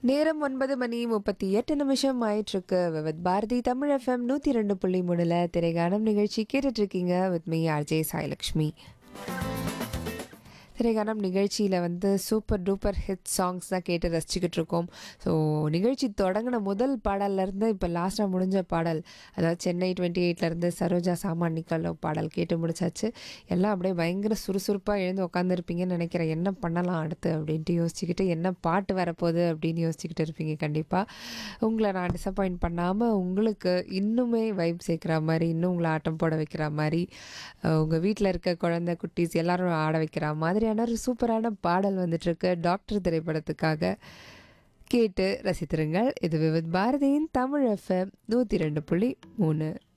நேரம் ஒன்பது மணி முப்பத்தி எட்டு நிமிஷம் ஆயிட்டிருக்கு வித் பாரதி தமிழ் எஃப்எம் நூற்றி ரெண்டு புள்ளி மூணில் திரைகானம் நிகழ்ச்சி கேட்டுட்டு இருக்கீங்க வித் மீ ஆர்ஜே சாய்லக்ஷ்மி திரைகானம் நிகழ்ச்சியில் வந்து சூப்பர் டூப்பர் ஹிட் சாங்ஸ் தான் கேட்டு ரசிச்சுக்கிட்டு இருக்கோம் ஸோ நிகழ்ச்சி தொடங்கின முதல் பாடல்லேருந்து இப்போ லாஸ்ட்டாக முடிஞ்ச பாடல் அதாவது சென்னை டுவெண்ட்டி எயிட்லேருந்து சரோஜா சாமானிக்கல் பாடல் கேட்டு முடிச்சாச்சு எல்லாம் அப்படியே பயங்கர சுறுசுறுப்பாக எழுந்து உட்காந்துருப்பீங்கன்னு நினைக்கிறேன் என்ன பண்ணலாம் அடுத்து அப்படின்ட்டு யோசிச்சுக்கிட்டு என்ன பாட்டு வரப்போகுது அப்படின்னு யோசிச்சுக்கிட்டு இருப்பீங்க கண்டிப்பாக உங்களை நான் டிசப்பாயிண்ட் பண்ணாமல் உங்களுக்கு இன்னுமே வைப் சேர்க்குற மாதிரி இன்னும் உங்களை ஆட்டம் போட வைக்கிற மாதிரி உங்கள் வீட்டில் இருக்க குழந்தை குட்டீஸ் எல்லாரும் ஆட வைக்கிற மாதிரியான ஒரு சூப்பரான பாடல் வந்துட்டுருக்கு டாக்டர் திரைப்படத்துக்காக கேட்டு ரசித்திருங்கள் இது விவித் பாரதியின் தமிழ் எஃப்எம் நூற்றி ரெண்டு புள்ளி மூணு